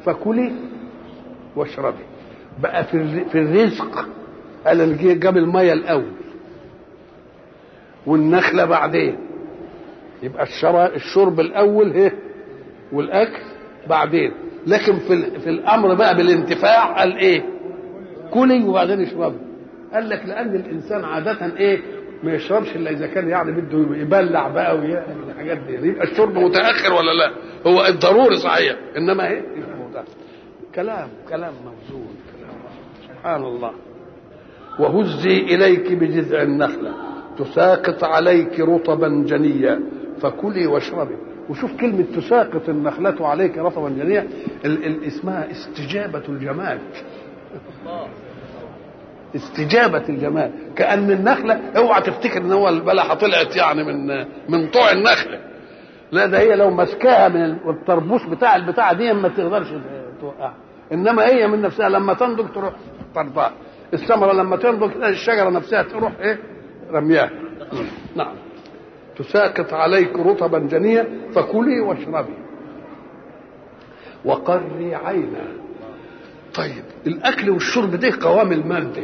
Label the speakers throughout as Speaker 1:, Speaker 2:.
Speaker 1: فكلي واشربي بقى في الر- في الرزق قال الجي- جاب الميه الاول والنخله بعدين يبقى الشرا- الشرب الاول هي والاكل بعدين لكن في ال- في الامر بقى بالانتفاع قال ايه كلي وبعدين اشربي قال لك لان الانسان عاده ايه ما يشربش الا اذا كان يعني بده يبلع بقى ويعمل الحاجات دي يبقى الشرب متاخر ولا لا هو الضروري صحيح انما ايه مش متاخر كلام كلام موزون كلام سبحان الله وهزي اليك بجذع النخله تساقط عليك رطبا جنيا فكلي واشربي وشوف كلمة تساقط النخلة عليك رطبا جنيا ال- ال- اسمها استجابة الجمال استجابة الجمال كأن النخلة اوعى تفتكر ان هو البلحة طلعت يعني من من طوع النخلة لا ده هي لو مسكاها من ال- الطربوش بتاع البتاع دي ما تقدرش توقعها انما هي من نفسها لما تنضج تروح طردها الثمرة لما تنضج تلاقي الشجرة نفسها تروح ايه رمياها نعم تساقط عليك رطبا جنيا فكلي واشربي وقري عينا طيب الاكل والشرب ده قوام الماده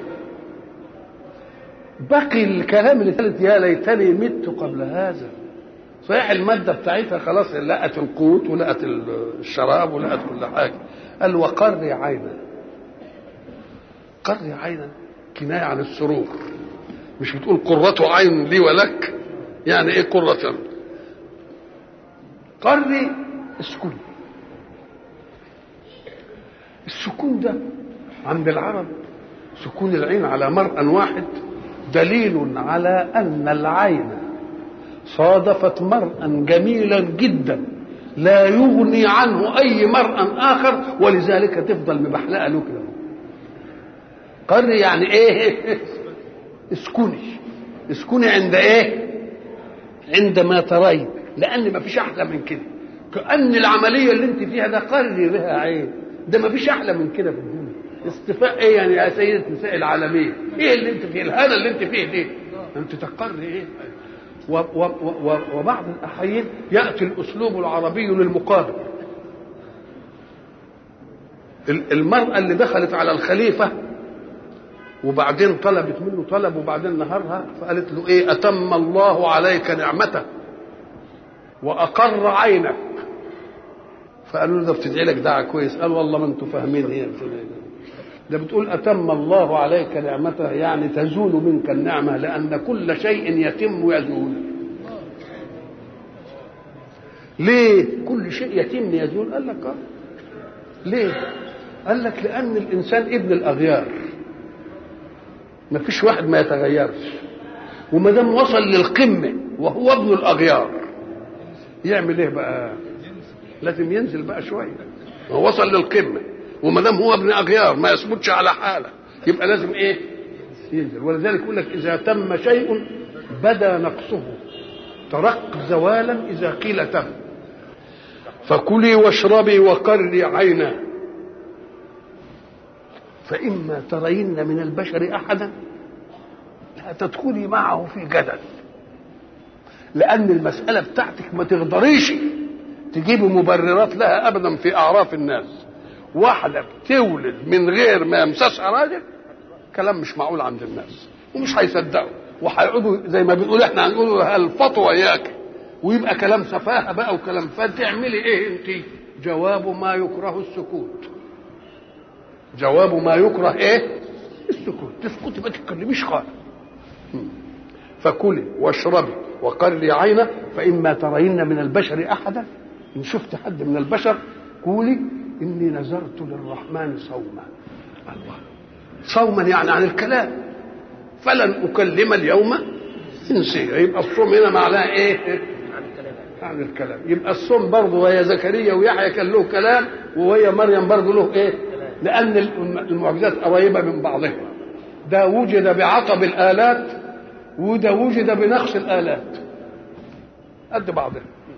Speaker 1: بقي الكلام اللي قالت يا ليتني مت قبل هذا صحيح الماده بتاعتها خلاص لقت القوت ولقت الشراب ولقت كل حاجه قال وقري عينا قري عينا كنايه عن السرور مش بتقول قرة عين لي ولك يعني ايه قرة قري اسكن السكون ده عند العرب سكون العين على مرأى واحد دليل على أن العين صادفت مرأى جميلا جدا لا يغني عنه أي مرأى آخر ولذلك تفضل مبحلقة له كده قري يعني إيه اسكني اسكني عند إيه عندما ترين لأن ما فيش أحلى من كده كأن العملية اللي أنت فيها ده قري بها عين ده ما فيش احلى من كده في الدنيا استفاء ايه يعني يا سيدة نساء العالمين ايه اللي انت فيه الهنا اللي انت فيه دي انت تقر ايه و و و وبعض الاحيان ياتي الاسلوب العربي للمقابل المرأة اللي دخلت على الخليفة وبعدين طلبت منه طلب وبعدين نهارها فقالت له ايه اتم الله عليك نعمته واقر عينك فقالوا له ده بتدعي لك دعاء كويس قال والله ما انتم فاهمين هي بتدعي ده بتقول اتم الله عليك نعمته يعني تزول منك النعمه لان كل شيء يتم يزول ليه كل شيء يتم يزول قال لك اه ليه قال لك لان الانسان ابن الاغيار ما فيش واحد ما يتغيرش وما دام وصل للقمه وهو ابن الاغيار يعمل ايه بقى لازم ينزل بقى شويه هو وصل للقمه وما دام هو ابن اغيار ما يثبتش على حاله يبقى لازم ايه ينزل ولذلك يقول لك اذا تم شيء بدا نقصه ترق زوالا اذا قيل تم فكلي واشربي وقري عينا فإما ترين من البشر أحدا لا تدخلي معه في جدل لأن المسألة بتاعتك ما تقدريش تجيبي مبررات لها أبدا في أعراف الناس واحدة بتولد من غير ما يمسسها راجل كلام مش معقول عند الناس ومش هيصدقوا وهيقعدوا زي ما بنقول احنا هنقول الفطوة اياك ويبقى كلام سفاهه بقى وكلام فتعملي ايه انت جواب ما يكره السكوت جواب ما يكره ايه السكوت تسكتي ما تتكلميش خالص فكلي واشربي وقري عينا فإما ترين من البشر أحدا إن شفت حد من البشر قولي إني نذرت للرحمن صوما الله صوما يعني عن الكلام فلن أكلم اليوم إنسيا يبقى الصوم هنا معناه إيه؟ عن الكلام يبقى الصوم برضه وهي زكريا ويحيى كان له كلام وهي مريم برضه له إيه؟ لأن المعجزات قريبة من بعضها ده وجد بعطب الآلات وده وجد بنقص الآلات قد بعضها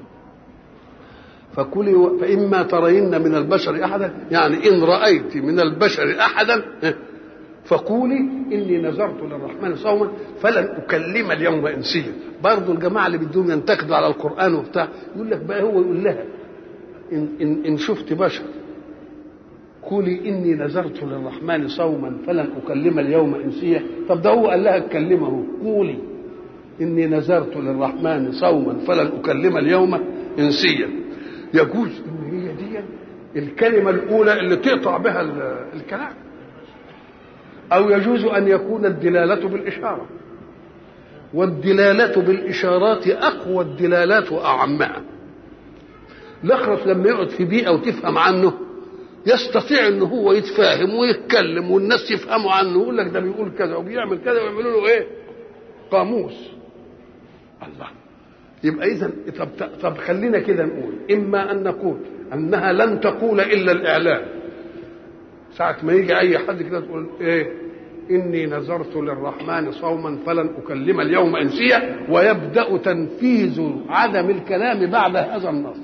Speaker 1: فكلي و... فإما ترين من البشر أحدا يعني إن رأيت من البشر أحدا فقولي إني نذرت للرحمن صوما فلن أكلم اليوم إنسيا برضه الجماعة اللي بدهم ينتقدوا على القرآن وبتاع يقول لك بقى هو يقول لها إن, إن, إن شفت بشر قولي اني نذرت للرحمن صوما فلن اكلم اليوم انسيا طب ده هو قال لها اتكلمه قولي اني نذرت للرحمن صوما فلن اكلم اليوم انسيا يجوز ان هي دي الكلمه الاولى اللي تقطع بها الكلام او يجوز ان يكون الدلاله بالاشاره والدلاله بالاشارات اقوى الدلالات واعمها الاخرس لما يقعد في بيئه وتفهم عنه يستطيع ان هو يتفاهم ويتكلم والناس يفهموا عنه يقول لك ده بيقول كذا وبيعمل كذا ويعملوا له ايه؟ قاموس الله يبقى اذا طب طب خلينا كده نقول اما ان نقول انها لن تقول الا الاعلام ساعة ما يجي أي حد كده تقول إيه إني نذرت للرحمن صوما فلن أكلم اليوم إنسيا ويبدأ تنفيذ عدم الكلام بعد هذا النص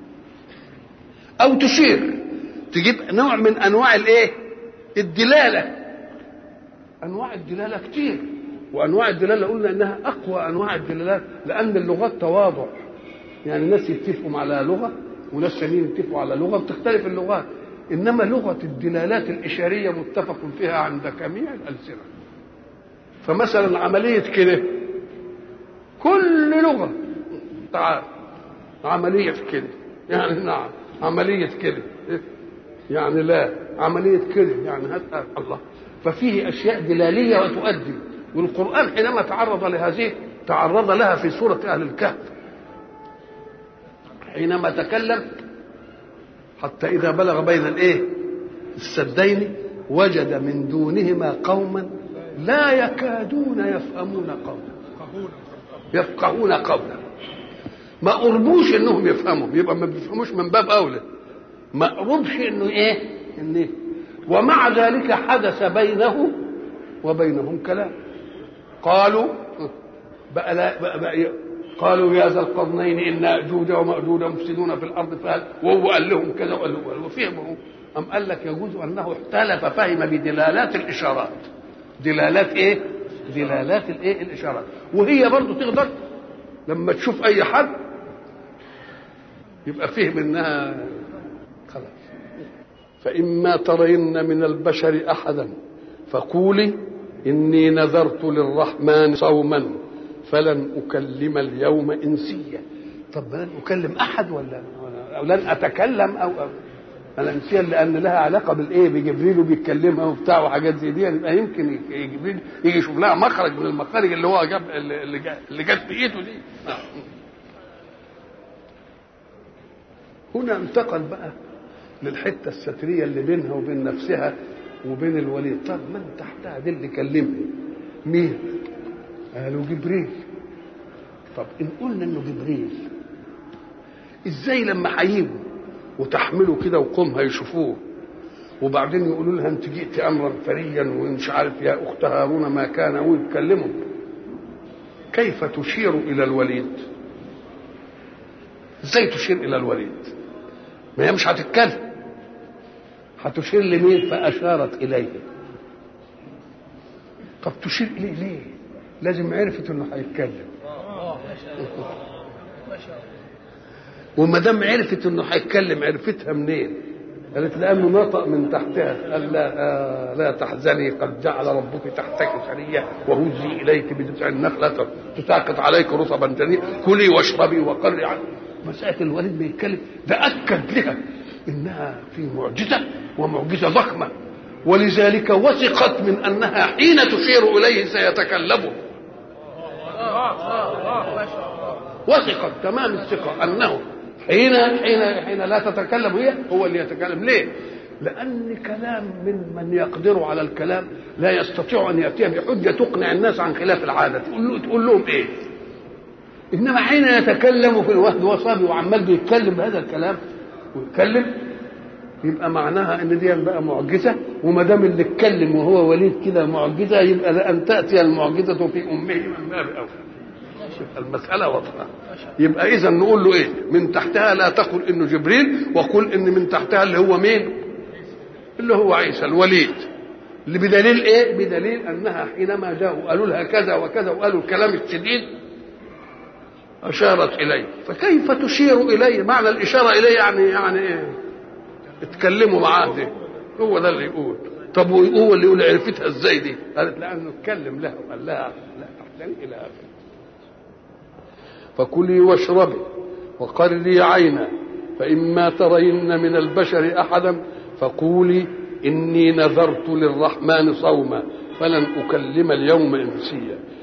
Speaker 1: أو تشير تجيب نوع من أنواع الإيه الدلالة أنواع الدلالة كتير وأنواع الدلالة قلنا إنها أقوى أنواع الدلالات لأن اللغات تواضع يعني ناس يتفقوا على لغة وناس ثانيين يتفقوا على لغة وتختلف اللغات انما لغه الدلالات الاشاريه متفق فيها عند جميع الالسنه فمثلا عمليه كده كل لغه تعال عمليه كده يعني نعم عمليه كده يعني لا عمليه كده يعني هذا الله ففيه اشياء دلاليه وتؤدي والقران حينما تعرض لهذه تعرض لها في سوره اهل الكهف حينما تكلم حتى إذا بلغ بين الإيه؟ السدين وجد من دونهما قوما لا يكادون يفهمون قولا يفقهون قولا ما قربوش انهم يفهموا يبقى ما بيفهموش من باب اولى ما قربش انه ايه إن إيه؟ ومع ذلك حدث بينه وبينهم كلام قالوا بقى, لا بقى, بقى قالوا يا ذا القرنين ان اجوج وماجوج مفسدون في الارض فهل وهو قال لهم كذا وقال لهم وفهموا ام قال لك يجوز انه اختلف فهم بدلالات الاشارات دلالات ايه دلالات الايه الاشارات وهي برضه تقدر لما تشوف اي حد يبقى فهم انها خلاص فاما ترين من البشر احدا فقولي اني نذرت للرحمن صوما فلن أكلم اليوم إنسيا طب لن أكلم أحد ولا أو لن أتكلم أو, أو الأنسية لأن لها علاقة بالإيه بجبريل وبيتكلمها وبتاع وحاجات زي دي يبقى يمكن جبريل يجي يشوف لها مخرج من المخارج اللي هو جاب اللي جات اللي جت بإيده دي هنا انتقل بقى للحتة السترية اللي بينها وبين نفسها وبين الوليد طب من تحتها دي اللي كلمني مين؟ قالوا جبريل طب ان قلنا انه جبريل ازاي لما هيجوا وتحملوا كده وقوم هيشوفوه وبعدين يقولوا لها انت جئت امرا فريا ومش عارف يا اخت هارون ما كان ويتكلموا كيف تشير الى الوليد ازاي تشير الى الوليد ما هي مش هتتكلم هتشير لمين فاشارت اليه طب تشير اليه ليه لازم عرفت انه هيتكلم وما دام عرفت انه هيتكلم عرفتها منين؟ قالت لانه نطق من تحتها قال لا آه لا تحزني قد جعل ربك تحتك سريا وهزي اليك بجذع النخله تساقط عليك رطبا جنيا كلي واشربي وقري عنه مساله الوليد بيتكلم ده اكد لها انها في معجزه ومعجزه ضخمه ولذلك وثقت من انها حين تشير اليه سيتكلم وثقت تمام الثقه انه حين حين حين لا تتكلم هي هو اللي يتكلم ليه؟ لأن كلام من من يقدر على الكلام لا يستطيع أن يأتي بحجة تقنع الناس عن خلاف العادة تقول, له تقول لهم إيه؟ إنما حين يتكلم في الوهد وصابي وعمال بيتكلم بهذا الكلام ويتكلم يبقى معناها ان دي بقى معجزه وما دام اللي اتكلم وهو وليد كده معجزه يبقى لان تاتي المعجزه في امه من باب اولى المسألة واضحة يبقى إذا نقول له إيه من تحتها لا تقل إنه جبريل وقل إن من تحتها اللي هو مين اللي هو عيسى الوليد اللي بدليل إيه بدليل أنها حينما جاءوا قالوا لها كذا وكذا وقالوا الكلام الشديد أشارت إليه فكيف تشير إليه معنى الإشارة إليه يعني يعني إيه اتكلموا معاه دي هو ده اللي يقول طب هو اللي يقول عرفتها ازاي دي قالت لانه اتكلم لها وقال لها لا تحزني الى اخره فكلي واشربي وقري عينا فإما ترين من البشر أحدا فقولي إني نذرت للرحمن صوما فلن أكلم اليوم إنسيا